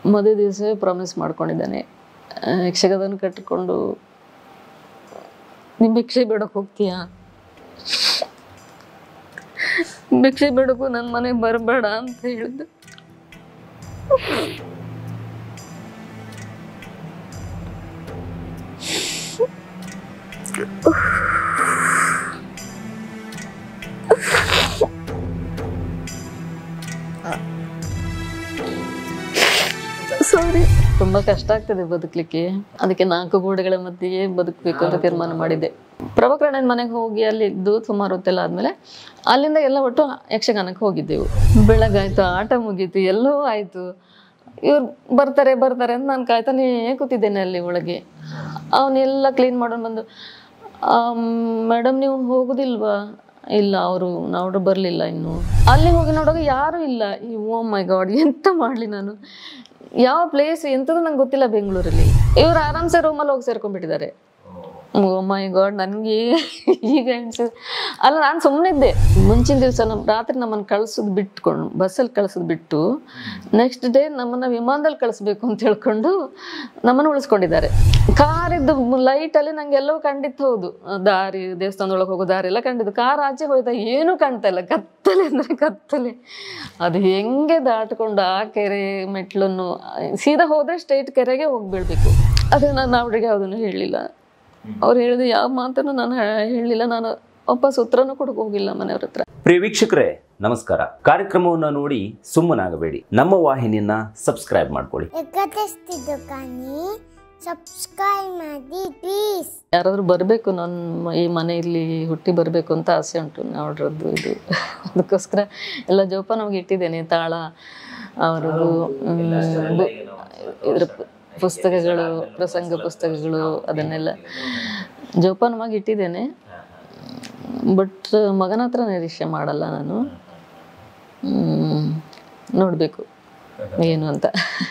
ಮದುವೆ ದಿವಸವೇ ಪ್ರಾಮಿಸ್ ಮಾಡ್ಕೊಂಡಿದ್ದಾನೆ ಆ, ಯಕ್ಷಗಾನ ಕಟ್ಟಿಕೊಂಡು ನಿಮ್ಮ ಭಿಕ್ಷೆ ಬೇಡಕ್ಕೆ ಹೋಗ್ತೀಯಾ ಭಿಕ್ಷೆ ಬೇಡಕ್ಕೂ ನನ್ನ ಮನೆಗೆ ಬರಬೇಡ ಅಂತ ಹೇಳಿದ್ದು ಸಾರಿ ತುಂಬಾ ಕಷ್ಟ ಆಗ್ತದೆ ಬದುಕಲಿಕ್ಕೆ ಅದಕ್ಕೆ ನಾಲ್ಕು ಗೋಡೆಗಳ ಮಧ್ಯೆಯೇ ಬದುಕಬೇಕು ಅಂತ ತೀರ್ಮಾನ ಮಾಡಿದ್ದೆ ಪ್ರಭಾಕರಣ್ಣನ ಮನೆಗೆ ಹೋಗಿ ಅಲ್ಲಿ ಇದ್ದು ಸುಮಾರು ಹೊತ್ತೆಲ್ಲ ಆದ್ಮೇಲೆ ಅಲ್ಲಿಂದ ಎಲ್ಲ ಒಟ್ಟು ಯಕ್ಷಗಾನಕ್ಕೆ ಹೋಗಿದ್ದೆವು ಬೆಳಗಾಯ್ತು ಆಟ ಮುಗೀತು ಎಲ್ಲವೂ ಆಯ್ತು ಇವ್ರು ಬರ್ತಾರೆ ಬರ್ತಾರೆ ಅಂತ ನಾನು ಕಾಯ್ತಾನೇ ಕೂತಿದ್ದೇನೆ ಅಲ್ಲಿ ಒಳಗೆ ಅವನ್ನೆಲ್ಲ ಕ್ಲೀನ್ ಮಾಡೋನು ಬಂದು ಮೇಡಮ್ ನೀವು ಹೋಗುದಿಲ್ವಾ ಇಲ್ಲ ಅವರು ನಾವು ಬರಲಿಲ್ಲ ಇನ್ನು ಅಲ್ಲಿ ಹೋಗಿ ನೋಡುವಾಗ ಯಾರೂ ಇಲ್ಲ ಓ ಮೈ ಗಾಡ್ ಎಂತ ಮಾಡಲಿ ನಾನು ಯಾವ ಪ್ಲೇಸ್ ಎಂಥದ್ದು ನಂಗೆ ಗೊತ್ತಿಲ್ಲ ಬೆಂಗಳೂರಲ್ಲಿ ಇವ್ರು ಆರಾಮ್ಸೆ ರೂಮಲ್ಲಿ ಹೋಗಿ ಸೇರ್ಕೊಂಡ್ಬಿಟ್ಟಿದ್ದಾರೆ ಓ ಮೈ ಗಾಡ್ ನನಗೆ ಈಗ ಅನ್ಸಿದ್ ಅಲ್ಲ ನಾನು ಸುಮ್ಮನೆ ಇದ್ದೆ ಮುಂಚಿನ ದಿವಸ ನಮ್ಮ ರಾತ್ರಿ ನಮ್ಮನ್ನು ಕಳ್ಸೋದು ಬಿಟ್ಕೊಂಡು ಬಸ್ಸಲ್ಲಿ ಕಳ್ಸೋದು ಬಿಟ್ಟು ನೆಕ್ಸ್ಟ್ ಡೇ ನಮ್ಮನ್ನು ವಿಮಾನದಲ್ಲಿ ಕಳಿಸ್ಬೇಕು ಅಂತ ಹೇಳ್ಕೊಂಡು ನಮ್ಮನ್ನು ಉಳಿಸ್ಕೊಂಡಿದ್ದಾರೆ ಕಾರಿದ್ದು ಲೈಟಲ್ಲಿ ನಂಗೆ ಎಲ್ಲವೂ ಕಂಡಿತ್ತು ಹೌದು ದಾರಿ ದೇವಸ್ಥಾನದೊಳಗೆ ಹೋಗೋ ದಾರಿ ಎಲ್ಲ ಕಂಡಿದ್ದು ಕಾರ್ ಆಚೆ ಹೋಯ್ತಾ ಏನೂ ಕಾಣ್ತಾ ಇಲ್ಲ ಕತ್ತಲೆ ಅಂದರೆ ಕತ್ತಲೆ ಅದು ಹೆಂಗೆ ದಾಟ್ಕೊಂಡು ಆ ಕೆರೆ ಮೆಟ್ಲನ್ನು ಸೀದಾ ಹೋದರೆ ಸ್ಟ್ರೈಟ್ ಕೆರೆಗೆ ಹೋಗಿ ಬೀಳ್ಬೇಕು ಅದು ನಾನು ಅವ್ರಿಗೆ ಯಾವುದನ್ನು ಹೇಳಲಿಲ್ಲ ಅವ್ರು ಹೇಳಿದ ಯಾವ ಮಾತನ್ನು ನಾನು ಹೇಳಲಿಲ್ಲ ನಾನು ವಾಪಸ್ ಉತ್ತರನೂ ಕೊಡಕ್ಕೆ ಹೋಗಿಲ್ಲ ಮನೆಯವ್ರ ಹತ್ರ ಪ್ರಿಯ ವೀಕ್ಷಕರೇ ನಮಸ್ಕಾರ ಕಾರ್ಯಕ್ರಮವನ್ನು ನೋಡಿ ಸುಮ್ಮನಾಗಬೇಡಿ ನಮ್ಮ ವಾಹಿನಿಯನ್ನ ಸಬ್ಸ್ಕ್ರೈಬ್ ಮಾಡ್ಕೊಳ್ಳಿ ಎಕತೆಸ್ತಿದ್ದು ಕಾನಿ ಸಬ್ಸ್ಕ್ರೈಬ್ ಮಾಡಿ ಪ್ಲೀಸ್ ಯಾರಾದರೂ ಬರಬೇಕು ನನ್ನ ಈ ಮನೆಯಲ್ಲಿ ಹುಟ್ಟಿ ಬರಬೇಕು ಅಂತ ಆಸೆ ಉಂಟು ನೋಡ್ರದ್ದು ಇದು ಅದಕ್ಕೋಸ್ಕರ ಎಲ್ಲ ಜೋಪಾನವಾಗಿ ಇಟ್ಟಿದ್ದೇನೆ ತಾಳ ಅವರದ್ದು ಇದ್ರ ಪು- ಪುಸ್ತಕಗಳು ಪ್ರಸಂಗ ಪುಸ್ತಕಗಳು ಅದನ್ನೆಲ್ಲ ಜೋಪಾನವಾಗಿ ಇಟ್ಟಿದ್ದೇನೆ ಬಟ್ ಮಗನ ಹತ್ರ ನಿರೀಕ್ಷೆ ಮಾಡಲ್ಲ ನಾನು ನೋಡಬೇಕು ಏನು ಅಂತ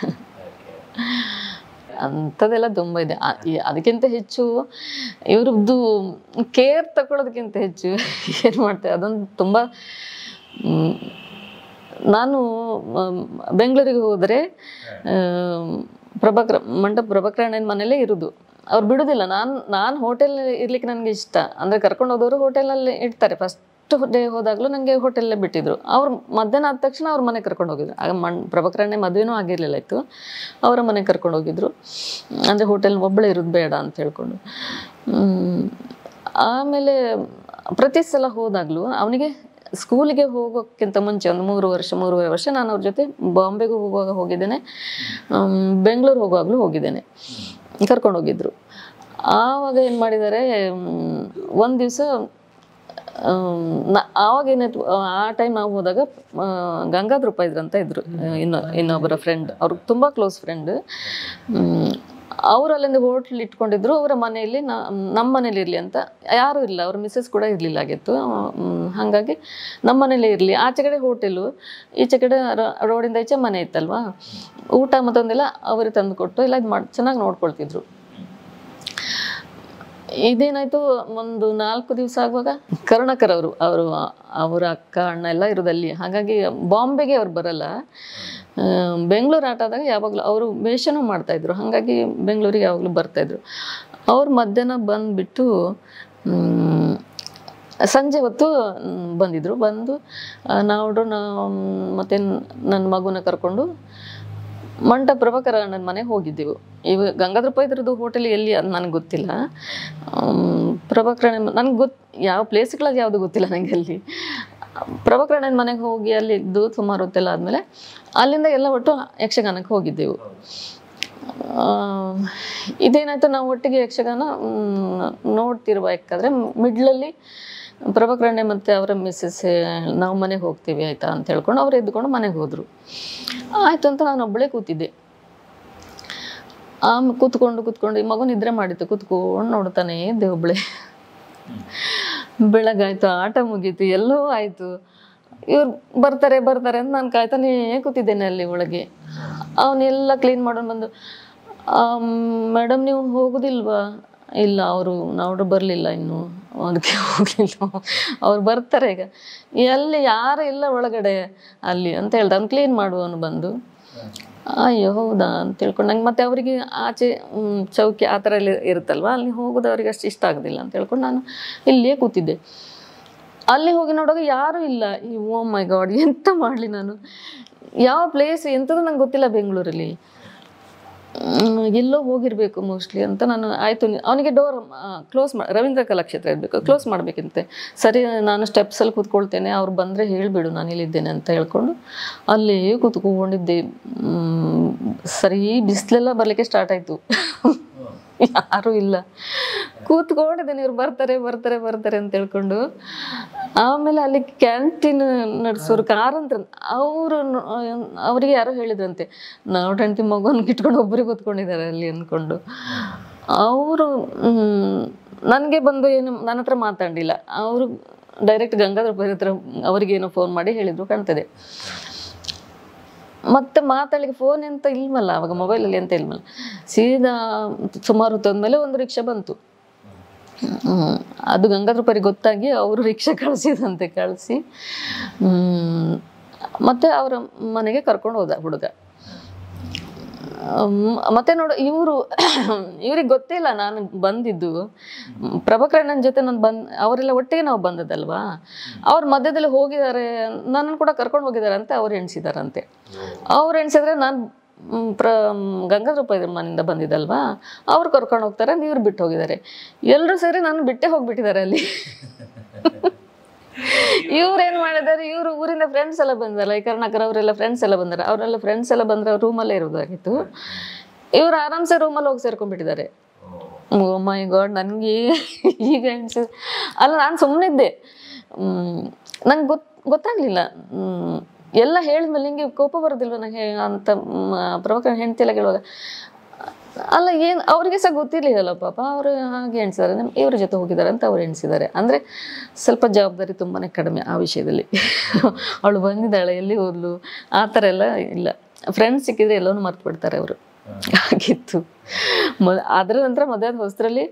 ಅಂಥದ್ದೆಲ್ಲ ತುಂಬ ಇದೆ ಆ- ಈ- ಅದಕ್ಕಿಂತ ಹೆಚ್ಚು ಇವ್ರದ್ದು ಕೇರ್ ತಗೊಳ್ಳೋದಕ್ಕಿಂತ ಹೆಚ್ಚು ಏನು ಮಾಡ್ತಾರೆ ಅದೊಂದು ತುಂಬ ಮ್, ನಾನು ಮ್, ಬೆಂಗಳೂರಿಗೆ ಹೋದರೆ ಪ್ರಭಾಕರ ಮಂಟಪ ಪ್ರಭಾಕರಣ್ಣನ ಮನೇಲೇ ಇರೋದು ಅವ್ರು ಬಿಡೋದಿಲ್ಲ ನಾನು ನಾನು ಹೋಟೆಲ್ ಇರ್ಲಿಕ್ಕೆ ನನಗೆ ಇಷ್ಟ ಅಂದರೆ ಕರ್ಕೊಂಡು ಹೋದವರು ಹೋಟೆಲಲ್ಲಿ ಇಡ್ತಾರೆ ಫಸ್ಟ್ ಡೇ ಹೋದಾಗಲೂ ನನಗೆ ಹೋಟೆಲ್ಲೇ ಬಿಟ್ಟಿದ್ರು ಅವ್ರು ಮಧ್ಯಾಹ್ನ ಆದ ತಕ್ಷಣ ಅವ್ರ ಮನೆಗೆ ಕರ್ಕೊಂಡು ಹೋಗಿದ್ರು ಆಗ ಮಣ್ ಪ್ರಭಾಕರಣ್ಣೆ ಮದುವೆನೂ ಆಗಿರಲಿಲ್ಲ ಇತ್ತು ಅವರ ಮನೆಗೆ ಕರ್ಕೊಂಡು ಹೋಗಿದ್ರು ಅಂದರೆ ಹೋಟೆಲ್ ಒಬ್ಬಳೇ ಇರೋದು ಬೇಡ ಅಂತ ಹೇಳ್ಕೊಂಡು ಹ್ಮ್. ಆಮೇಲೆ ಪ್ರತಿ ಸಲ ಹೋದಾಗಲೂ ಅವನಿಗೆ ಸ್ಕೂಲಿಗೆ ಹೋಗೋಕ್ಕಿಂತ ಮುಂಚೆ ಒಂದು ಮೂರು ವರ್ಷ ಮೂರುವರೆ ವರ್ಷ ನಾನು ಅವ್ರ ಜೊತೆ ಬಾಂಬೆಗೂ ಹೋಗುವಾಗ ಹೋಗಿದ್ದೇನೆ ಬೆಂಗಳೂರು ಹೋಗುವಾಗಲೂ ಹೋಗಿದ್ದೇನೆ ಕರ್ಕೊಂಡು ಹೋಗಿದ್ರು ಆವಾಗ ಏನು ಮಾಡಿದ್ದಾರೆ ಒಂದು ದಿವಸ ಆವಾಗ ಏನಾಯ್ತು ಆ ಟೈಮ್ ನಾವು ಹೋದಾಗ ಆ, ಗಂಗಾಧರಪ್ಪ ಇದ್ರಂತ ಇದ್ರು ಆ, ಇನ್ನು ಇನ್ನೊಬ್ಬರ ಫ್ರೆಂಡ್ ಅವ್ರಿಗೆ ತುಂಬ ಕ್ಲೋಸ್ ಫ್ರೆಂಡ್ ಅವರು ಅಲ್ಲಿಂದ ಹೋಟ್ಲ್ ಇಟ್ಕೊಂಡಿದ್ರು ಅವರ ಮನೆಯಲ್ಲಿ ನ- ನಮ್ಮ ಮನೇಲಿ ಇರಲಿ ಅಂತ ಯಾರೂ ಇಲ್ಲ ಅವ್ರ ಮಿಸ್ಸಸ್ ಕೂಡ ಇರಲಿಲ್ಲ ಆಗಿತ್ತು ಹ್ಮ್, ಹಾಗಾಗಿ ನಮ್ಮ ಮನೇಲೇ ಇರಲಿ ಆಚೆ ಕಡೆ ಹೋಟೆಲು ಈಚೆ ಕಡೆ ರ- ರೋಡಿಂದ ಈಚೆ ಮನೆ ಇತ್ತಲ್ವಾ ಊಟ ಮತ್ತೊಂದೆಲ್ಲ ಅವರೇ ತಂದು ಕೊಟ್ಟು ಎಲ್ಲ ಇದು ಮಾಡಿ ಚೆನ್ನಾಗಿ ನೋಡ್ಕೊಳ್ತಿದ್ರು ಇದೇನಾಯ್ತು ಒಂದು ನಾಲ್ಕು ದಿವಸ ಆಗುವಾಗ ಕರುಣಾಕರ್ ಅವರು ಅವರು ಅವರ ಅಕ್ಕ ಅಣ್ಣ ಎಲ್ಲ ಇರೋದಲ್ಲಿ ಹಾಗಾಗಿ ಬಾಂಬೆಗೆ ಅವ್ರು ಬರಲ್ಲ ಆ, ಬೆಂಗಳೂರು ಆಟ ಆದಾಗ ಯಾವಾಗಲೂ ಅವರು ವೇಷನೂ ಮಾಡ್ತಾಯಿದ್ರು ಹಾಗಾಗಿ ಬೆಂಗಳೂರಿಗೆ ಯಾವಾಗಲೂ ಬರ್ತಾಯಿದ್ರು ಅವ್ರು ಮಧ್ಯಾಹ್ನ ಬಂದುಬಿಟ್ಟು ಸಂಜೆ ಹೊತ್ತು ಮ್, ಬಂದಿದ್ರು ಬಂದು ಆ, ನಾವು ನಾವು ಮತ್ತು ನನ್ನ ಮಗುನ ಕರ್ಕೊಂಡು ಮಂಟ ಪ್ರಭಾಕರ ಅಣ್ಣನ ಮನೆಗೆ ಹೋಗಿದ್ದೆವು ಇವ ಗಂಗಾಧರಪ್ಪ ಇದ್ರದ್ದು ಹೋಟೆಲ್ ಎಲ್ಲಿ ಅದು ನನಗೆ ಗೊತ್ತಿಲ್ಲ ಪ್ರಭಾಕರಣ ನನಗೆ ಗೊತ್ತು ಯಾವ ಪ್ಲೇಸ್ಗಳದ್ದು ಯಾವುದು ಗೊತ್ತಿಲ್ಲ ನನಗೆ ಅಲ್ಲಿ ಪ್ರಭಾಕರಣ್ಣನ ಮನೆಗೆ ಹೋಗಿ ಅಲ್ಲಿ ಇದ್ದು ಸುಮಾರು ಹೊತ್ತೆಲ್ಲ ಆದಮೇಲೆ ಅಲ್ಲಿಂದ ಎಲ್ಲ ಒಟ್ಟು ಯಕ್ಷಗಾನಕ್ಕೆ ಹೋಗಿದ್ದೆವು ಆ, ಇದೇನಾಯ್ತು ನಾವು ಒಟ್ಟಿಗೆ ಯಕ್ಷಗಾನ ಮ್, ನೋಡ್ತಿರ್ಬೇಕಾದ್ರೆ ಮಿಡ್ಲಲ್ಲಿ ಪ್ರಭಾಕರಣ್ಣೆ ಮತ್ತು ಅವರ ಮಿಸ್ಸಸ್ ನಾವು ಮನೆಗೆ ಹೋಗ್ತೀವಿ ಆಯಿತಾ ಅಂತ ಹೇಳ್ಕೊಂಡು ಅವ್ರು ಎದ್ದುಕೊಂಡು ಮನೆಗೆ ಹೋದರು ಆಯಿತು ಅಂತ ನಾನು ಒಬ್ಬಳೇ ಕೂತಿದ್ದೆ ಆಮೇಲೆ ಕೂತ್ಕೊಂಡು ಕೂತ್ಕೊಂಡು ಈ ಮಗು ನಿದ್ರೆ ಮಾಡಿತ್ತು ಕೂತ್ಕೊಂಡು ನೋಡ್ತಾನೆ ಇದ್ದೆ ಒಬ್ಬಳೇ ಬೆಳಗಾಯ್ತು ಆಟ ಮುಗೀತು ಎಲ್ಲವೂ ಆಯಿತು ಇವ್ರು ಬರ್ತಾರೆ ಬರ್ತಾರೆ ಅಂತ ನಾನು ಕಾಯ್ತಾನೇ ಕೂತಿದ್ದೇನೆ ಅಲ್ಲಿ ಒಳಗೆ ಅವನ್ನೆಲ್ಲ ಕ್ಲೀನ್ ಮಾಡೋನು ಬಂದು ಮೇಡಮ್ ನೀವು ಹೋಗುದಿಲ್ವಾ ಇಲ್ಲ ಅವರು ನಾವು ಬರಲಿಲ್ಲ ಇನ್ನು ಅದಕ್ಕೆ ಹೋಗಲಿಲ್ಲ ಅವ್ರು ಬರ್ತಾರೆ ಈಗ ಎಲ್ಲಿ ಯಾರು ಇಲ್ಲ ಒಳಗಡೆ ಅಲ್ಲಿ ಅಂತ ಹೇಳ್ದ ಅವ್ನು ಕ್ಲೀನ್ ಮಾಡುವವನು ಬಂದು ಅಯ್ಯೋ ಹೌದಾ ಅಂತ ತಿಳ್ಕೊಂಡು ನಂಗೆ ಮತ್ತೆ ಅವರಿಗೆ ಆಚೆ ಮ್, ಚೌಕಿ ಆ ಥರ ಎಲ್ಲ ಇರುತ್ತಲ್ವ ಅಲ್ಲಿ ಹೋಗೋದು ಅವ್ರಿಗೆ ಅಷ್ಟು ಇಷ್ಟ ಆಗೋದಿಲ್ಲ ಅಂತ ಹೇಳ್ಕೊಂಡು ನಾನು ಇಲ್ಲಿಯೇ ಕೂತಿದ್ದೆ ಅಲ್ಲಿ ಹೋಗಿ ನೋಡುವಾಗ ಯಾರೂ ಇಲ್ಲ ಈ ಓ ಮೈ ಗಾಡ್ ಎಂತ ಮಾಡಲಿ ನಾನು ಯಾವ ಪ್ಲೇಸ್ ಎಂಥದ್ದು ನಂಗೆ ಗೊತ್ತಿಲ್ಲ ಬೆಂಗಳೂರಲ್ಲಿ ಮ್, ಎಲ್ಲೋ ಹೋಗಿರಬೇಕು ಮೋಸ್ಟ್ಲಿ ಅಂತ ನಾನು ಆಯಿತು ಅವನಿಗೆ ಡೋರ್ ಕ್ಲೋಸ್ ಮಾ ರವೀಂದ್ರ ಕಲಾಕ್ಷೇತ್ರ ಇರಬೇಕು ಕ್ಲೋಸ್ ಮಾಡಬೇಕಂತೆ ಸರಿ ನಾನು ಸ್ಟೆಪ್ಸಲ್ಲಿ ಕೂತ್ಕೊಳ್ತೇನೆ ಅವ್ರು ಬಂದರೆ ಹೇಳಿಬಿಡು ನಾನು ಇಲ್ಲಿದ್ದೇನೆ ಅಂತ ಹೇಳ್ಕೊಂಡು ಅಲ್ಲಿ ಕೂತ್ಕೊಂಡಿದ್ದೆ ಮ್, ಸರಿ ಬಿಸಿಲೆಲ್ಲ ಬರಲಿಕ್ಕೆ ಸ್ಟಾರ್ಟ್ ಆಯಿತು ಯಾರೂ ಇಲ್ಲ ಕೂತ್ಕೊಂಡಿದ್ದೇನೆ ಇವ್ರು ಬರ್ತಾರೆ ಬರ್ತಾರೆ ಬರ್ತಾರೆ ಅಂತ ಹೇಳ್ಕೊಂಡು ಆಮೇಲೆ ಅಲ್ಲಿ ಕ್ಯಾಂಟೀನ್ ನಡೆಸೋರು ಕಾರಂತ್ರ ಅವರು ಅವರಿಗೆ ಯಾರೋ ಹೇಳಿದ್ರಂತೆ ನಾವು ಹೆಂಡತಿ ಮಗುವನ್ನು ಇಟ್ಕೊಂಡು ಒಬ್ಬರಿಗೆ ಕೂತ್ಕೊಂಡಿದ್ದಾರೆ ಅಲ್ಲಿ ಅಂದ್ಕೊಂಡು ಅವರು ನನಗೆ ಬಂದು ಏನು ನನ್ನ ಹತ್ರ ಮಾತಾಡಲಿಲ್ಲ ಅವರು ಡೈರೆಕ್ಟ್ ಗಂಗಾಧರ ಪೈರ್ ಹತ್ರ ಅವರಿಗೇನೋ ಫೋನ್ ಮಾಡಿ ಹೇಳಿದ್ರು ಕಾಣ್ತದೆ ಮತ್ತೆ ಮಾತಾಡ್ಲಿಕ್ಕೆ ಫೋನ್ ಎಂತ ಇಲ್ವಲ್ಲ ಅವಾಗ ಮೊಬೈಲಲ್ಲಿ ಎಂತ ಇಲ್ವಲ್ಲ ಸೀದಾ ಸುಮಾರು ಹೊತ್ತೊಂದ್ಮೇಲೆ ಒಂದು ರಿಕ್ಷಾ ಬಂತು ಹ್ಮ್. ಅದು ಗಂಗಾಧರ ಪರಿ ಗೊತ್ತಾಗಿ ಅವರು ರಿಕ್ಷಾ ಕಳಿಸಿದಂತೆ ಕಳಿಸಿ ಮತ್ತೆ ಅವರ ಮನೆಗೆ ಕರ್ಕೊಂಡು ಹೋದ ಹುಡುಗ ಹ್ಮ್, ಮತ್ತೆ ನೋಡು ಇವರು ಇವ್ರಿಗೆ ಗೊತ್ತೇ ಇಲ್ಲ ನಾನು ಬಂದಿದ್ದು ಹ್ಮ್, ಪ್ರಭಾಕರಣ್ಣನ ಜೊತೆ ನಾನು ಬಂದ್ ಅವರೆಲ್ಲ ಒಟ್ಟಿಗೆ ನಾವು ಬಂದದಲ್ವಾ ಅವ್ರ ಮಧ್ಯದಲ್ಲಿ ಹೋಗಿದ್ದಾರೆ ನನ್ನನ್ನು ಕೂಡ ಕರ್ಕೊಂಡು ಹೋಗಿದ್ದಾರೆ ಅಂತ ಅವ್ರು ಎಣಿಸಿದಾರಂತೆ ಅವ್ರು ಎಣಿಸಿದ್ರೆ ನಾನು ಮ್, ಪ್ರ ಮ್, ಗಂಗಾಧರ ಪೈದ್ರ ಮನೆಯಿಂದ ಬಂದಿದ್ದಲ್ವಾ ಅವ್ರು ಕರ್ಕೊಂಡು ಹೋಗ್ತಾರೆ ಇವ್ರು ಬಿಟ್ಟು ಹೋಗಿದ್ದಾರೆ ಎಲ್ಲರೂ ಸೇರಿ ನಾನು ಬಿಟ್ಟೇ ಹೋಗ್ಬಿಟ್ಟಿದ್ದಾರೆ ಅಲ್ಲಿ ಇವ್ರು ಏನ್ ಮಾಡಿದ್ದಾರೆ ಇವರು ಊರಿಂದ ಫ್ರೆಂಡ್ಸ್ ಎಲ್ಲ ಬಂದಲ್ಲ ಈ ಕರ್ನಾಕರ್ ಅವರೆಲ್ಲ ಫ್ರೆಂಡ್ಸ್ ಎಲ್ಲ ಬಂದಾರೆ ಅವರೆಲ್ಲ ಫ್ರೆಂಡ್ಸ್ ಎಲ್ಲ ಬಂದ್ರೆ ಅವ್ರ ರೂಮಲ್ಲೇ ಇರೋದಾಗಿತ್ತು ಇವ್ರು ಆರಾಮ್ಸೆ ರೂಮಲ್ಲಿ ಹೋಗಿ ಸೇರ್ಕೊಂಡ್ಬಿಟ್ಟಿದ್ದಾರೆ ಓ ಮೈ ಗಾಡ್ ನನಗೆ ಈಗ ಎಣಿಸಿದ ಅಲ್ಲ ನಾನು ಸುಮ್ಮನಿದ್ದೆ ನಂಗೆ ಗೊತ್ ಗೊತ್ತಾಗ್ಲಿಲ್ಲ ಹ್ಮ್, ಎಲ್ಲ ಹೇಳಿದ್ಮೇಲೆ ನಿಂಗೆ ಕೋಪ ಬರೋದಿಲ್ವ ನಂಗೆ ಅಂತ ಪ್ರಭಾಕರ್ ಹೆಂಡತಿ ಎಲ್ಲ ಕೇಳುವಾಗ ಅಲ್ಲ ಏನು ಅವರಿಗೆ ಸಹ ಗೊತ್ತಿರಲಿಲ್ಲ ಪಾಪ ಅವರು ಹಾಗೆ ಎಣಿಸಿದ್ದಾರೆ ನಮ್ ಇವ್ರ ಜೊತೆ ಹೋಗಿದ್ದಾರೆ ಅಂತ ಅವ್ರು ಎಣಿಸಿದ್ದಾರೆ ಅಂದರೆ ಸ್ವಲ್ಪ ಜವಾಬ್ದಾರಿ ತುಂಬಾ ಕಡಿಮೆ ಆ ವಿಷಯದಲ್ಲಿ ಅವಳು ಬಂದಿದ್ದಾಳೆ ಎಲ್ಲಿ ಹೋದ್ಲು ಆ ಥರ ಎಲ್ಲ ಇಲ್ಲ ಫ್ರೆಂಡ್ಸ್ ಸಿಕ್ಕಿದ್ರೆ ಎಲ್ಲನೂ ಮರ್ತು ಬಿಡ್ತಾರೆ ಅವರು ಆಗಿತ್ತು ಮ ಅದರ ನಂತರ ಮದುವೆ ಹೊಸದ್ರಲ್ಲಿ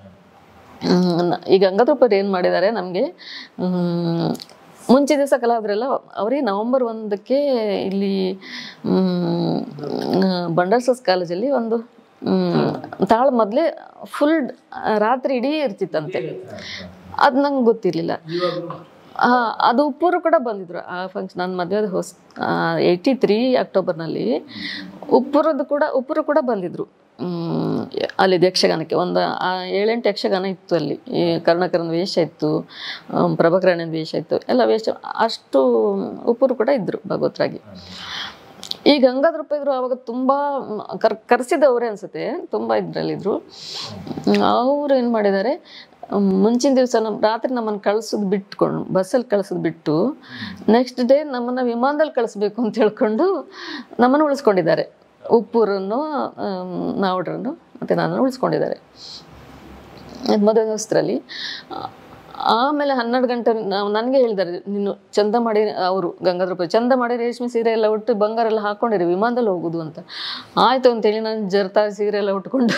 ಈ ಗಂಗಾಧರಪ್ಪರು ಏನು ಮಾಡಿದ್ದಾರೆ ನಮಗೆ ಮುಂಚೆ ದಿವಸ ಕಲಾವಿದರೆಲ್ಲ ಅವರಿಗೆ ನವಂಬರ್ ಒಂದಕ್ಕೆ ಇಲ್ಲಿ ಮ್, ಬಂಡಾರ್ಸಸ್ ಕಾಲೇಜಲ್ಲಿ ಒಂದು ಮ್, ತಾಳ ಮೊದಲೇ ಫುಲ್ ರಾತ್ರಿ ಇಡೀ ಇರ್ತಿತ್ತಂತೆ ಅದು ನಂಗೆ ಗೊತ್ತಿರಲಿಲ್ಲ ಹಾ ಅದು ಉಪ್ಪೂರು ಕೂಡ ಬಂದಿದ್ರು ಆ ಫಂಕ್ಷನ್ ನನ್ನ ಮದುವೆ ಹೊಸ ಏಯ್ಟಿ ತ್ರೀ ಅಕ್ಟೋಬರ್ನಲ್ಲಿ ಉಪ್ಪೂರದ್ದು ಕೂಡ ಉಪ್ಪೂರು ಕೂಡ ಬಂದಿದ್ರು ಮ್, ಅಲ್ಲಿ ಯಕ್ಷಗಾನಕ್ಕೆ ಒಂದು ಆ ಏಳೆಂಟು ಯಕ್ಷಗಾನ ಇತ್ತು ಅಲ್ಲಿ ಈ ಕರ್ಣಕರನ ವೇಷ ಇತ್ತು ಆಮ್, ಪ್ರಭಾಕರಣ್ಣನ ವೇಷ ಇತ್ತು ಎಲ್ಲ ವೇಷ ಅಷ್ಟು ಉಪ್ಪೂರು ಕೂಡ ಇದ್ದರು ಭಗವತ್ರಾಗಿ ಈ ಗಂಗಾಧರ ಇದ್ರು ಅವಾಗ ತುಂಬ ಕರ್ ಕರೆಸಿದವರೇ ಅನ್ಸುತ್ತೆ ತುಂಬ ಇದ್ರಲ್ಲಿದ್ರು ಅವ್ರು ಏನು ಮಾಡಿದ್ದಾರೆ ಮ್, ಮುಂಚಿನ ದಿವಸ ನಮ್ಮ ರಾತ್ರಿ ನಮ್ಮನ್ನು ಕಳ್ಸೋದು ಬಿಟ್ಕೊಂಡು ಬಸ್ಸಲ್ಲಿ ಕಳ್ಸೋದು ಬಿಟ್ಟು ನೆಕ್ಸ್ಟ್ ಡೇ ನಮ್ಮನ್ನು ವಿಮಾನದಲ್ಲಿ ಕಳಿಸ್ಬೇಕು ಅಂತ ಹೇಳ್ಕೊಂಡು ನಮ್ಮನ್ನು ಉಳಿಸ್ಕೊಂಡಿದ್ದಾರೆ ಉಪ್ಪೂರನ್ನು ನಾವುಡ್ರನ್ನು ಮತ್ತು ನನ್ನನ್ನು ಉಳಿಸ್ಕೊಂಡಿದ್ದಾರೆ ಮದುವೆ ಹೊಸ್ತರಲ್ಲಿ ಆಮೇಲೆ ಹನ್ನೆರಡು ಗಂಟೆ ನಾವು ನನಗೆ ಹೇಳಿದ್ದಾರೆ ನೀನು ಚಂದ ಮಾಡಿ ಅವರು ಗಂಗಾಧರ ಪೈ ಚಂದ ಮಾಡಿ ರೇಷ್ಮೆ ಸೀರೆ ಎಲ್ಲ ಉಟ್ಟು ಬಂಗಾರ ಎಲ್ಲ ಹಾಕ್ಕೊಂಡಿರಿ ವಿಮಾನದಲ್ಲಿ ಹೋಗುದು ಅಂತ ಆಯಿತು ಅಂತೇಳಿ ನಾನು ಜರ್ತಾ ಸೀರೆ ಎಲ್ಲ ಉಟ್ಕೊಂಡು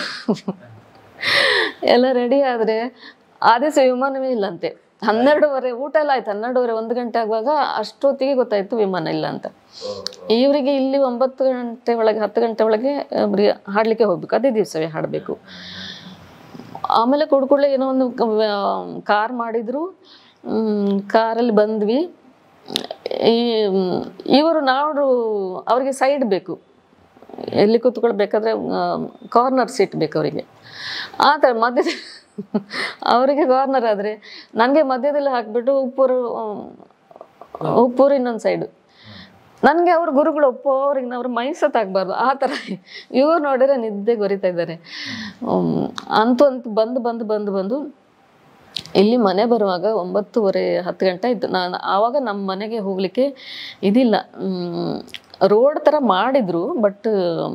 ಎಲ್ಲ ರೆಡಿ ಆದರೆ ಆ ದಿವಸ ವಿಮಾನವೇ ಇಲ್ಲಂತೆ ಹನ್ನೆರಡುವರೆ ಊಟ ಎಲ್ಲ ಆಯ್ತು ಹನ್ನೆರಡುವರೆ ಒಂದು ಗಂಟೆ ಆಗುವಾಗ ಅಷ್ಟೊತ್ತಿಗೆ ಗೊತ್ತಾಯ್ತು ವಿಮಾನ ಇಲ್ಲ ಅಂತ ಇವರಿಗೆ ಇಲ್ಲಿ ಒಂಬತ್ತು ಗಂಟೆ ಒಳಗೆ ಹತ್ತು ಗಂಟೆ ಒಳಗೆ ಅವ್ರಿಗೆ ಹಾಡಲಿಕ್ಕೆ ಹೋಗ್ಬೇಕು ಅದೇ ದಿವಸವೇ ಹಾಡಬೇಕು ಆಮೇಲೆ ಕುಡ್ಕೊಳ್ಳೆ ಏನೋ ಒಂದು ಕಾರ್ ಮಾಡಿದ್ರು ಕಾರಲ್ಲಿ ಬಂದ್ವಿ ಈ ಇವರು ನಾವು ಅವ್ರಿಗೆ ಸೈಡ್ ಬೇಕು ಎಲ್ಲಿ ಕೂತ್ಕೊಳ್ಬೇಕಾದ್ರೆ ಕಾರ್ನರ್ ಸೀಟ್ ಬೇಕು ಅವರಿಗೆ ಆ ಥರ ಮಧ್ಯದ ಅವರಿಗೆ ಕಾರ್ನರ್ ಆದರೆ ನನಗೆ ಮಧ್ಯದಲ್ಲಿ ಹಾಕಿಬಿಟ್ಟು ಉಪ್ಪೂರು ಉಪ್ಪೂರು ಇನ್ನೊಂದು ಸೈಡು ನನಗೆ ಅವ್ರ ಗುರುಗಳು ಒಪ್ಪೋ ಅವ್ರಿಗೆ ಅವ್ರ ಮೈಸತ್ತಾಗಬಾರ್ದು ಆ ಥರ ಇವ್ರು ನೋಡಿದ್ರೆ ನಿದ್ದೆ ಗೊರಿತಾ ಇದ್ದಾರೆ ಹ್ಮ್, ಅಂತೂ ಅಂತೂ ಬಂದು ಬಂದು ಬಂದು ಬಂದು ಇಲ್ಲಿ ಮನೆ ಬರುವಾಗ ಒಂಬತ್ತುವರೆ ಹತ್ತು ಗಂಟೆ ಇತ್ತು ನಾನು ಆವಾಗ ನಮ್ಮ ಮನೆಗೆ ಹೋಗಲಿಕ್ಕೆ ಇದಿಲ್ಲ ರೋಡ್ ಥರ ಮಾಡಿದ್ರು ಬಟ್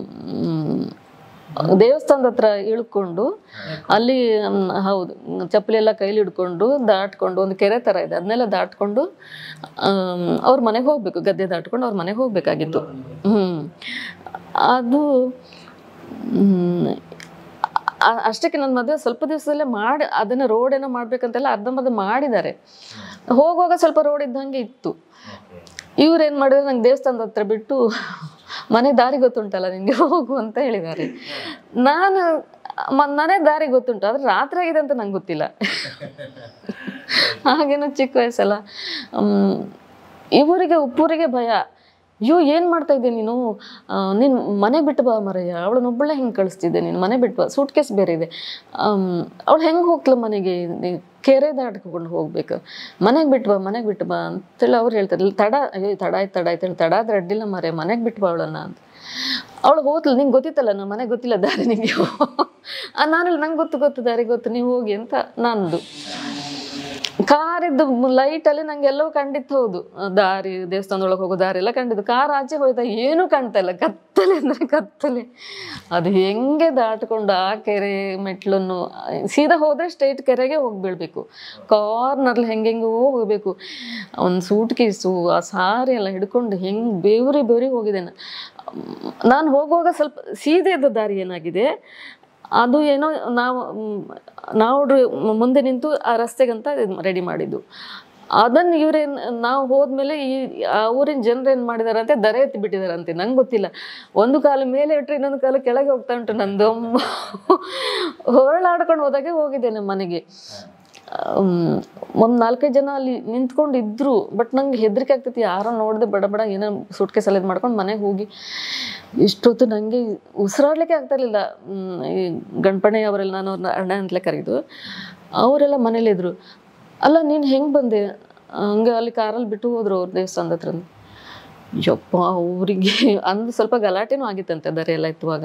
ದೇವಸ್ಥಾನದ ಹತ್ರ ಇಳ್ಕೊಂಡು ಅಲ್ಲಿ ಮ್, ಹೌದು ಚಪ್ಪಲಿ ಎಲ್ಲ ಕೈಲಿ ಹಿಡ್ಕೊಂಡು ದಾಟ್ಕೊಂಡು ಒಂದು ಕೆರೆ ಥರ ಇದೆ ಅದನ್ನೆಲ್ಲ ದಾಟ್ಕೊಂಡು ಅವ್ರ ಮನೆಗೆ ಹೋಗ್ಬೇಕು ಗದ್ದೆ ದಾಟ್ಕೊಂಡು ಅವ್ರ ಮನೆಗೆ ಹೋಗ್ಬೇಕಾಗಿತ್ತು ಹ್ಞೂ ಅದು ಮ್, ಆ- ಅಷ್ಟಕ್ಕೆ ನನ್ನ ಮದುವೆ ಸ್ವಲ್ಪ ದಿವಸದಲ್ಲೇ ಮಾಡಿ ಅದನ್ನು ರೋಡ್ ಏನೋ ಮಾಡ್ಬೇಕಂತೆಲ್ಲ ಅರ್ಧಂಬರ್ಧ ಮಾಡಿದ್ದಾರೆ ಹೋಗುವಾಗ ಸ್ವಲ್ಪ ರೋಡ್ ಇದ್ದಂಗೆ ಇತ್ತು ಇವ್ರು ಏನು ಮಾಡಿದ್ರು ನಂಗೆ ದೇವಸ್ಥಾನದ ಹತ್ರ ಬಿಟ್ಟು ಮನೆ ದಾರಿ ಗೊತ್ತುಂಟಲ್ಲ ನಿನ್ಗೆ ಹೋಗು ಅಂತ ಹೇಳಿದ್ದಾರೆ ನಾನು ಮ- ಮನೆ ದಾರಿ ಗೊತ್ತುಂಟು ಆದ್ರೆ ರಾತ್ರಿ ಆಗಿದೆ ಅಂತ ನಂಗೆ ಗೊತ್ತಿಲ್ಲ ಹಾಗೇನು ಚಿಕ್ಕ ವಯಸ್ಸಲ್ಲ ಹ್ಮ್, ಇವರಿಗೆ ಉಪ್ಪೂರಿಗೆ ಭಯ ಅಯ್ಯೋ ಏನು ಮಾಡ್ತಾ ಇದ್ದೆ ನೀನು ನೀನು ಮನೆ ಬಿಟ್ಟು ಬಾ ಮರಯ್ಯ ಅವಳನ್ನೊಬ್ಬಳೆ ಹೆಂಗೆ ಕಳಿಸ್ತಿದ್ದೆ ನೀನು ಮನೆ ಬಿಟ್ಟು ಬಾ ಸೂಟ್ ಕೇಸ್ ಬೇರೆ ಇದೆ ಅವಳು ಹೆಂಗೆ ಹೋಗ್ಲ ಮನೆಗೆ ನೀ ಕೆರೆ ದಾಟ್ಕೊಂಡು ಹೋಗ್ಬೇಕು ಮನೆಗೆ ಬಿಟ್ಟು ಬಾ ಮನೆಗೆ ಬಿಟ್ಟು ಬಾ ಅಂತೇಳಿ ಅವ್ರು ಹೇಳ್ತಾರೆ "ಇಲ್ಲ, ತಡ ಅಯ್ಯೋ ತಡ ಆಯ್ತು ತಡ ಆಯ್ತು ಹೇಳಿ ತಡ ಆದ್ರೆ ಅಡ್ಡಿಲ್ಲ ಮರೆ ಮನೆಗೆ ಬಿಟ್ಟು ಬಾ ಅವಳನ್ನ ಅಂತ ಅವಳು ಹೋದ್ಲು ನಿಂಗೆ ಗೊತ್ತಿತ್ತಲ್ಲ ನಮ್ಮ ಮನೆಗೆ ಗೊತ್ತಿಲ್ಲ ದಾರಿ ನಿಂಗೆ ನಾನು ನಂಗೆ ಗೊತ್ತು ಗೊತ್ತು ದಾರಿ ಗೊತ್ತು ನೀವು ಹೋಗಿ ಅಂತ ನಂದು ಕಾರಿದ್ದು ಲೈಟ್ ಅಲ್ಲಿ ನಂಗೆ ಎಲ್ಲವೂ ಕಂಡಿತ್ತು ಹೌದು ದಾರಿ ದೇವಸ್ಥಾನದೊಳಗೆ ಹೋಗೋ ದಾರಿ ಎಲ್ಲ ಕಂಡಿದ್ದು ಕಾರ್ ಆಚೆ ಹೋಯ್ತಾ ಏನೂ ಕಾಣ್ತಾ ಇಲ್ಲ ಕತ್ತಲೆ ಅಂದ್ರೆ ಕತ್ತಲೆ ಅದು ಹೆಂಗೆ ದಾಟ್ಕೊಂಡು ಆ ಕೆರೆ ಮೆಟ್ಲನ್ನು ಸೀದಾ ಹೋದ್ರೆ ಸ್ಟ್ರೈಟ್ ಕೆರೆಗೆ ಹೋಗಿ ಬೀಳ್ಬೇಕು ಕಾರ್ನರ್ಲಿ ಹೆಂಗೆಂಗೋ ಹೋಗ್ಬೇಕು ಒಂದು ಸೂಟ್ ಕೇಸು ಆ ಸಾರಿ ಎಲ್ಲ ಹಿಡ್ಕೊಂಡು ಹೆಂಗ್ ಬೇವ್ರಿ ಬೇವ್ರಿ ಹೋಗಿದೆ ನಾನು ಹೋಗುವಾಗ ಸ್ವಲ್ಪ ಸೀದೆ ಇದ್ದ ದಾರಿ ಏನಾಗಿದೆ ಅದು ಏನೋ ನಾವು ಮ್, ನಾವು ಡ್ರ- ಮುಂದೆ ನಿಂತು ಆ ರಸ್ತೆಗಂತ ರೆಡಿ ಮಾಡಿದ್ದು ಅದನ್ನು ಇವ್ರೇನ್ ನಾವು ಹೋದ್ಮೇಲೆ ಈ ಆ ಊರಿನ ಜನರು ಏನು ಮಾಡಿದಾರಂತೆ ದರ ಎತ್ತಿ ಬಿಟ್ಟಿದಾರಂತೆ ನಂಗೆ ಗೊತ್ತಿಲ್ಲ ಒಂದು ಕಾಲು ಮೇಲೆ ಇಟ್ಟರೆ ಇನ್ನೊಂದು ಕಾಲು ಕೆಳಗೆ ಹೋಗ್ತಾ ಉಂಟು ನಂದು ಹೊರಳಾಡ್ಕೊಂಡು ಹೋದಾಗೆ ಹೋಗಿದ್ದೇನೆ ಮನೆಗೆ ಒಂದು ನಾಲ್ಕೈದು ಜನ ಅಲ್ಲಿ ನಿಂತ್ಕೊಂಡು ಇದ್ರು ಬಟ್ ನಂಗೆ ಹೆದರಿಕೆ ಆಗ್ತೈತಿ ಯಾರೋ ನೋಡಿದೆ ಬಡ ಬಡ ಏನೋ ಸುಟ್ಕೆ ಸಲದ್ ಮಾಡ್ಕೊಂಡು ಮನೆಗೆ ಹೋಗಿ ಇಷ್ಟೊತ್ತು ನನಗೆ ಉಸಿರಾಡ್ಲಿಕ್ಕೆ ಆಗ್ತಾ ಇರಲಿಲ್ಲ ಈ ಗಣಪಣೆ ಅವರೆಲ್ಲ ನಾನು ಅವ್ರನ್ನ ಅಣ್ಣ ಅಂತಲೇ ಕರೆದು ಅವರೆಲ್ಲ ಮನೇಲಿದ್ರು ಅಲ್ಲ ನೀನು ಹೆಂಗೆ ಬಂದೆ ಹಂಗೆ ಅಲ್ಲಿ ಕಾರಲ್ಲಿ ಬಿಟ್ಟು ಹೋದ್ರು ಅವ್ರ ದೇವಸ್ಥಾನದ ಹತ್ರ ಯಪ್ಪ ಅವರಿಗೆ ಅಂದು ಸ್ವಲ್ಪ ಗಲಾಟೆನೂ ಆಗಿತ್ತಂತೆ ದರ ಎಲ್ಲ ಎತ್ತುವಾಗ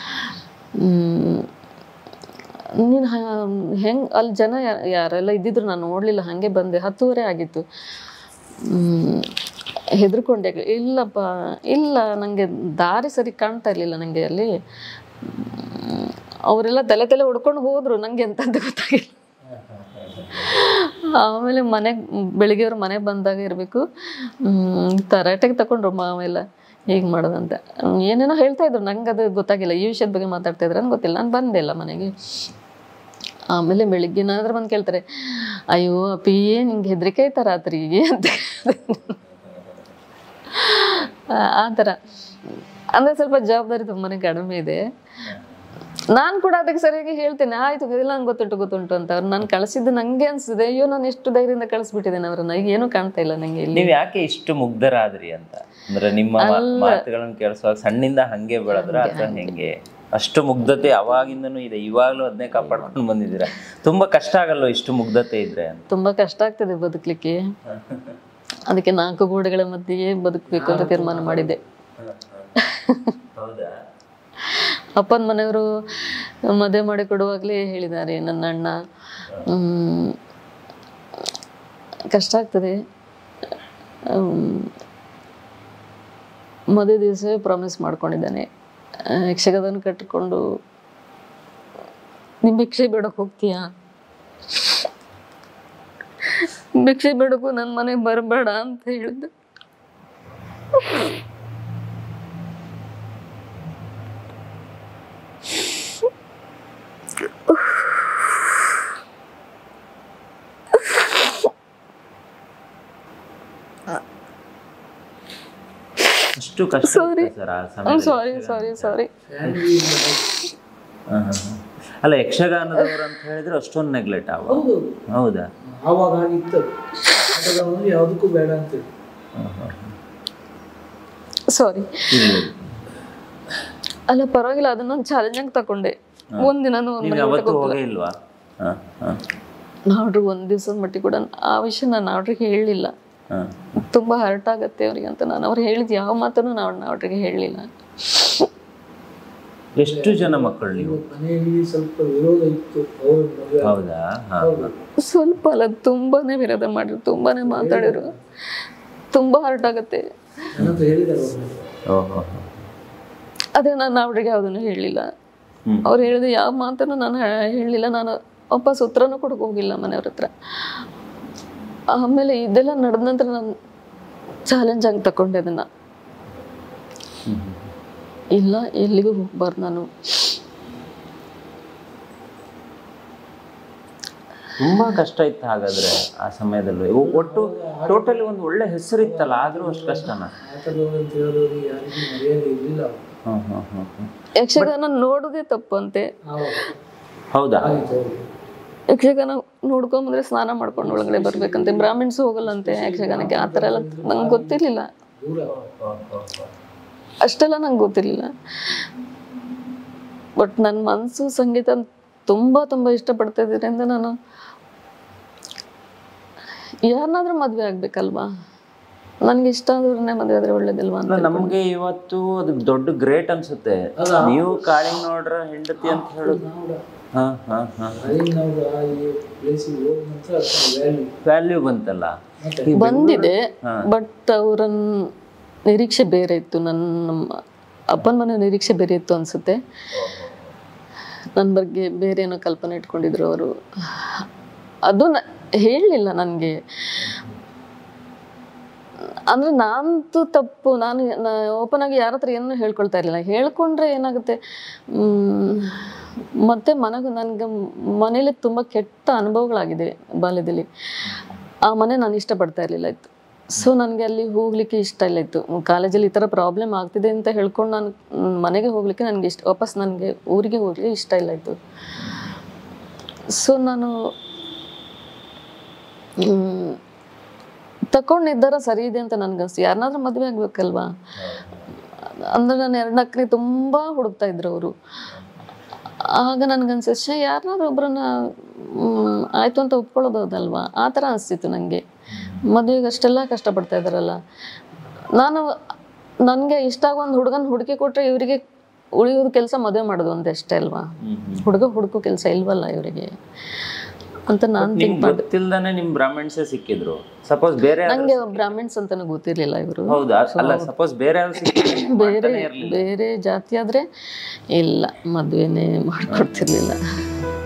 ನೀನು ಹೆಂಗೆ ಅಲ್ಲಿ ಜನ ಯಾ- ಯಾರೆಲ್ಲ ಇದ್ದಿದ್ರು ನಾನು ನೋಡಲಿಲ್ಲ ಹಾಗೆ ಬಂದೆ ಹತ್ತುವರೆ ಆಗಿತ್ತು ಹ್ಮ್, ಹೆದರ್ಕೊಂಡೆ ಇಲ್ಲಪ್ಪ ಇಲ್ಲ ನನಗೆ ದಾರಿ ಸರಿ ಕಾಣ್ತಾ ಇರಲಿಲ್ಲ ನನಗೆ ಅಲ್ಲಿ ಹ್ಮ್, ಅವರೆಲ್ಲ ತಲೆ ತಲೆ ಹೊಡ್ಕೊಂಡು ಹೋದ್ರು ನನಗೆ ಎಂತಂತ ಗೊತ್ತಾಗಿಲ್ಲ ಆಮೇಲೆ ಮನೆಗೆ ಬೆಳಿಗ್ಗೆ ಅವ್ರ ಮನೆಗೆ ಬಂದಾಗ ಇರಬೇಕು ತರಾಟೆಗೆ ತಗೊಂಡ್ರು ಮಾವೆಲ್ಲ ಹೀಗೆ ಮಾಡೋದಂತ ಹ್ಮ್, ಏನೇನೋ ಹೇಳ್ತಾ ಇದ್ರು ನಂಗೆ ಅದು ಗೊತ್ತಾಗಿಲ್ಲ ಈ ವಿಷಯದ ಬಗ್ಗೆ ಮಾತಾಡ್ತಾ ಇದ್ರೆ ನಂಗೆ ಗೊತ್ತಿಲ್ಲ ನಾನು ಬಂದೆ ಇಲ್ಲ ಮನೆಗೆ ಆಮೇಲೆ ಬೆಳಿಗ್ಗೆನಾದ್ರೆ ಬಂದು ಕೇಳ್ತಾರೆ ಅಯ್ಯೋ ಅಪ್ಪಿ ನಿಂಗೆ ಹೆದರಿಕೆ ಆಯ್ತಾ ರಾತ್ರಿಗೆ ಅಂತ ಆ- ಆ ಥರ ಅಂದರೆ ಸ್ವಲ್ಪ ಜವಾಬ್ದಾರಿ ತುಂಬಾನೇ ಕಡಿಮೆ ಇದೆ ನಾನು ಕೂಡ ಅದಕ್ಕೆ ಸರಿಯಾಗಿ ಹೇಳ್ತೇನೆ ಆಯ್ತು ಇಲ್ಲ ನಂಗೆ ಗೊತ್ತುಂಟು ಗೊತ್ತುಂಟು ಅಂತ ಅವ್ರು ನಾನು ಕಳಿಸಿದ್ದು ನಂಗೆ ಅನ್ಸಿದೆ ಅಯ್ಯೋ ನಾನು ಎಷ್ಟು ಧೈರ್ಯದಿಂದ ಕಳಿಸ್ಬಿಟ್ಟಿದ್ದೇನೆ ಅವ್ರನ್ನ ಈಗ ಏನೂ ಕಾಣ್ತಾ ಇಲ್ಲ ನಂಗೆ ಇಲ್ಲಿ ನೀವ್ ಯಾಕೆ ಇಷ್ಟು ಮುಗ್ಧರಾದ್ರಿ ಅಂತ ಅಂದ್ರೆ ನಿಮ್ಮ ಮಾ- ಮಾತುಗಳನ್ನ ಕೇಳಿಸುವಾಗ ಸಣ್ಣಿಂದ ಹಂಗೆ ಬೆಳೆದ್ರ ಅಥವಾ ಹೆಂಗೆ ಅಷ್ಟು ಮುಗ್ಧತೆ ಅವಾಗಿಂದನೂ ಇದೆ ಇವಾಗ್ಲೂ ಅದನ್ನೇ ಕಾಪಾಡ್ಕೊಂಡು ಬಂದಿದ್ದೀರಾ ತುಂಬಾ ಕಷ್ಟ ಆಗಲ್ವ ಇಷ್ಟು ಮುಗ್ಧತೆ ಇದ್ರೆ ಅಂತ ತುಂಬಾ ಕಷ್ಟ ಆಗ್ತದೆ ಬದುಕಲಿಕ್ಕೆ ಅದಕ್ಕೆ ನಾಲ್ಕು ಗೋಡೆಗಳ ಮಧ್ಯೆಯೇ ಬದುಕಬೇಕು ಅಂತ ತೀರ್ಮಾನ ಮಾಡಿದ್ದೆ ಹೌದಾ ಅಪ್ಪನ ಮನೆಯವರು ಮದುವೆ ಮಾಡಿ ಕೊಡುವಾಗಲೇ ಹೇಳಿದ್ದಾರೆ ನನ್ನ ಅಣ್ಣ ಹ್ಮ್, ಕಷ್ಟ ಆಗ್ತದೆ ಹ್ಮ್, ಮದುವೆ ದಿವಸವೇ ಪ್ರಾಮಿಸ್ ಮಾಡ್ಕೊಂಡಿದ್ದಾನೆ ಆ, ಯಕ್ಷಗಾನ ಕಟ್ಟಿಕೊಂಡು ನಿಮ್ಮ ಭಿಕ್ಷೆ ಬೇಡಕ್ಕೆ ಹೋಗ್ತೀಯಾ ಭಿಕ್ಷೆ ಬೇಡಕ್ಕೂ ನನ್ನ ಮನೆಗೆ ಬರಬೇಡ ಅಂತ ಹೇಳಿದ್ದೆ ಅಷ್ಟು ಕಷ್ಟ Sorry. ಸರ್ ಆ ಸಮಯದಲ್ಲಿ ಸಾರಿ ಸಾರಿ ಸಾರಿ ಹಾ, ಹಾ, ಹಾ. ಅಲ್ಲ ಯಕ್ಷಗಾನದವರು ಅಂತ ಹೇಳಿದ್ರೆ ಅಷ್ಟೊಂದು ನೆಗ್ಲೆಕ್ಟ್ ಆಗ ಹೌದು ಹೌದಾ ಆವಾಗ ಆಗಿತ್ತು ಆಟದವನು ಯಾವುದಕ್ಕೂ ಬೇಡ ಅಂತೇಳಿ ಸಾರಿ ಇರ್ಲಿ. ಅಲ್ಲ ಪರವಾಗಿಲ್ಲ ಅದನ್ನೊಂದು ಚಾಲೆಂಜ್ ಆಗಿ ತಕೊಂಡೆ ಒಂದಿನನೂ ನೀವು ಯಾವತ್ತೂ ಹೋಗೇ ಇಲ್ವಾ ಹಾ ಹಾ ನಾವ್ರಿಗೆ ಒಂದ್ ದಿವಸದ ಮಟ್ಟಿಗೆ ಕೂಡ ಆ ವಿಷಯ ನಾನು ಅವ್ರಿಗೆ ಹೇಳಲಿಲ್ಲ ಹಾ ತುಂಬಾ ಹರ್ಟ್ ಆಗತ್ತೆ ಅವ್ರಿಗೆ ಅಂತ ನಾನು ಅವ್ರು ಹೇಳಿದ ಯಾವ ಮಾತನ್ನು ನಾವು ಅವ್ರಿಗೆ ಹೇಳಲಿಲ್ಲ ಎಷ್ಟು ಜನ ಮಕ್ಕಳು ನೀವು ಮನೆಯಲ್ಲಿ ಸ್ವಲ್ಪ ವಿರೋಧ ಇತ್ತು ಅವ್ರ ಮದುವೆ ಹೌದಾ ಹಾ ಹಾ. ಸ್ವಲ್ಪ ಅಲ್ಲ ತುಂಬಾನೇ ವಿರೋಧ ಮಾಡಿದ್ರು ತುಂಬಾನೇ ಮಾತಾಡಿದ್ರು ತುಂಬಾ ಹರ್ಟ್ ಆಗತ್ತೆ ನನ್ನ ಹತ್ರ ಹೇಳಿದ್ದಾರೆ ಅವ್ರು ಓಹೋ ಅದೇ ನಾನು ಅವ್ರಿಗೆ ಯಾವುದನ್ನು ಹೇಳಲಿಲ್ಲ ಹ್ಮ್. ಅವ್ರು ಹೇಳಿದ ಯಾವ ಮಾತನ್ನು ನಾನು ಹೇಳಲಿಲ್ಲ ನಾನು ವಾಪಸ್ ಉತ್ತರನೂ ಕೊಡಕ್ಕೆ ಹೋಗಿಲ್ಲ ಮನೆಯವ್ರ ಹತ್ರ ಆಮೇಲೆ ಇದೆಲ್ಲ ನಡೆದ ನಂತರ ನಾನು ಚಾಲೆಂಜ್ ಆಗಿ ತಗೊಂಡೆ ಅದನ್ನ ಇಲ್ಲ ಎಲ್ಲಿಗೂ ಹೋಗ್ಬಾರ್ದು ನಾನು ತುಂಬಾ ಕಷ್ಟ ಇತ್ತು ಹಾಗಾದ್ರೆ ಆ ಸಮಯದಲ್ಲೂ ಒ- ಒಟ್ಟು ಟೋಟಲಿ ಒಂದು ಒಳ್ಳೆ ಹೆಸರಿತ್ತಲ್ಲ ಆದ್ರೂ ಅಷ್ಟು ಕಷ್ಟನಾ ಆ ಥರದವ್ರು ಅಂತ ಹೇಳೋರಿಗೆ ಯಾರಿಗೂ ಮರ್ಯಾದೆ ಇರಲಿಲ್ಲ ಹ್ಮ್ ಹ್ಮ್ ಹ್ಮ್ ಹ್ಮ್ ಯಕ್ಷಗಾನ ನೋಡೋದೇ ತಪ್ಪು ಅಂತೆ ಆವಾಗ ಹೌದಾ ಆಗಿತ್ತು ಅವ್ರಿಗೆ ಯಕ್ಷಗಾನ ನೋಡ್ಕೊಂಬಂದ್ರೆ ಸ್ನಾನ ಮಾಡ್ಕೊಂಡು ಒಳಗಡೆ ಬರ್ಬೇಕಂತೆ ಬ್ರಾಹ್ಮಿಣ್ಸ್ ಹೋಗಲ್ಲಂತೆ ಯಕ್ಷಗಾನಕ್ಕೆ ಆ ಥರ ಎಲ್ಲ ನಂಗೆ ಗೊತ್ತಿರ್ಲಿಲ್ಲ ದೂರ ಅಷ್ಟೆಲ್ಲ ನಂಗೆ ಗೊತ್ತಿರಲಿಲ್ಲ ಬಟ್ ನನ್ನ ಮನಸ್ಸು ಸಂಗೀತ ತುಂಬ ತುಂಬ ಇಷ್ಟಪಡ್ತಾ ಇದ್ರಿಂದ ನಾನು ಯಾರನ್ನಾದ್ರೂ ಮದುವೆ ಆಗ್ಬೇಕಲ್ವಾ ನನಗೆ ಇಷ್ಟ ಆದವ್ರನ್ನೇ ಮದುವೆ ಆದ್ರೆ ಒಳ್ಳೇದಲ್ವಾ ಅಂತ ನಮ್ಗೆ ಇವತ್ತು ಅದು ದೊಡ್ಡ ಗ್ರೇಟ್ ಅನ್ಸುತ್ತೆ ನೀವು ಕಾಳಿಂಗ್ ನೋಡ್ರ ಹೆಂಡತಿ ಅಂತ ಹೇಳೋದು ನಾವು ಹಾ ಹಾ ಹಾ ಅಲ್ಲಿ ನಾವು ಆ ಈ ಪ್ಲೇಸಿಗೆ ಹೋದ ನಂತರ ವ್ಯಾಲ್ಯೂ ವ್ಯಾಲ್ಯೂ ಬಂತಲ್ಲ ಬಂದಿದೆ ಬಟ್ ಅವರ ನಿರೀಕ್ಷೆ ಬೇರೆ ಇತ್ತು ನನ್ನ ನಮ್ಮ ಅಪ್ಪನ ಮನೆ ನಿರೀಕ್ಷೆ ಬೇರೆ ಇತ್ತು ಅನ್ಸುತ್ತೆ ನನ್ನ ಬಗ್ಗೆ ಬೇರೆ ಏನೋ ಕಲ್ಪನೆ ಇಟ್ಕೊಂಡಿದ್ರು ಅವರು ಅದು ನ ಹೇಳಲಿಲ್ಲ ನನಗೆ ಅಂದ್ರೆ ನಂದು ತಪ್ಪು ನಾನು ಓಪನ್ ಆಗಿ ಯಾರ ಹತ್ರ ಏನೂ ಹೇಳ್ಕೊಳ್ತಾ ಇರಲಿಲ್ಲ ಹೇಳ್ಕೊಂಡ್ರೆ ಏನಾಗುತ್ತೆ ಮ್, ಮತ್ತೆ ಮನೆಗೆ ನನಗೆ ಮನೇಲಿ ತುಂಬ ಕೆಟ್ಟ ಅನುಭವಗಳಾಗಿದೆ ಬಾಲ್ಯದಲ್ಲಿ ಆ ಮನೆ ನಾನು ಇಷ್ಟಪಡ್ತಾ ಇರಲಿಲ್ಲ ಇತ್ತು ಸೊ ನನಗೆ ಅಲ್ಲಿ ಹೋಗ್ಲಿಕ್ಕೆ ಇಷ್ಟ ಇಲ್ಲ ಇತ್ತು ಕಾಲೇಜಲ್ಲಿ ಈ ಥರ ಪ್ರಾಬ್ಲಮ್ ಆಗ್ತಿದೆ ಅಂತ ಹೇಳ್ಕೊಂಡು ನಾನು ಮ್, ಮನೆಗೆ ಹೋಗ್ಲಿಕ್ಕೆ ನನಗೆ ಇಷ್ಟ ವಾಪಸ್ ನನಗೆ ಊರಿಗೆ ಹೋಗ್ಲಿಕ್ಕೆ ಇಷ್ಟ ಇಲ್ಲ ಇತ್ತು ಸೊ ನಾನು ಮ್, ತಕೊಂಡ್ ನಿರ್ಧಾರ ಸರಿ ಇದೆ ಅಂತ ನನ್ಗನ್ಸ್ತು ಯಾರನ್ನಾದ್ರೂ ಮದುವೆ ಆಗ್ಬೇಕಲ್ವಾ ಅಂದ್ರೆ ನಾನು ಎರಡನಕ್ರಿ ತುಂಬಾ ಹುಡುಕ್ತಾ ಇದ್ರು ಅವರು ಆಗ ನನ್ಗನ್ಸಿತ್ತು ಶ್ಯಾ ಯಾರನ್ನಾದ್ರೂ ಒಬ್ರನ್ನ ಮ್, ಆಯ್ತು ಅಂತ ಒಪ್ಕೊಳ್ಳೋದಲ್ವಾ ಆ ಥರ ಅನಿಸ್ತಿತ್ತು ನನಗೆ ಮದುವೆಗೆ ಅಷ್ಟೆಲ್ಲ ಕಷ್ಟಪಡ್ತಾ ಇದ್ದಾರಲ್ಲ ನಾನು ನನಗೆ ಇಷ್ಟ ಆಗೋ ಒಂದು ಹುಡುಗನ ಹುಡುಕಿ ಕೊಟ್ರೆ ಇವರಿಗೆ ಉಳಿಯೋದು ಕೆಲಸ ಮದುವೆ ಮಾಡೋದು ಅಂತ ಅಷ್ಟೇ ಅಲ್ವಾ ಹುಡುಗ ಹುಡುಕೋ ಕೆಲಸ ಇಲ್ವಲ್ಲ ಇವರಿಗೆ ಅಂತ ನಾನು ನಿಮ್ಗೆ ಗೊತ್ತಿಲ್ದಾನೆ ನಿಮ್ ಬ್ರಾಹ್ಮಣ್ಸೇ ಸಿಕ್ಕಿದ್ರು ಸಪೋಸ್ ಬೇರೆ ಯಾರಾದ್ರು- ನಂಗೆ ಬ್ರಾಹ್ಮಿಣ್ಸ್ ಅಂತಾನು ಗೊತ್ತಿರ್ಲಿಲ್ಲ ಇವರು ಹೌದಾ ಅಲ್ಲ ಸಪೋಸ್ ಬೇರೆ ಯಾರು ಸಿಕ್ಕಿದ್ರು ಬೇರೆ ಬೇರೆ ಜಾತಿ ಆದ್ರೆ ಇಲ್ಲ ಮದ್ವೆನೇ ಮಾಡ್ಕೊಡ್ತಿರ್ಲಿಲ್ಲ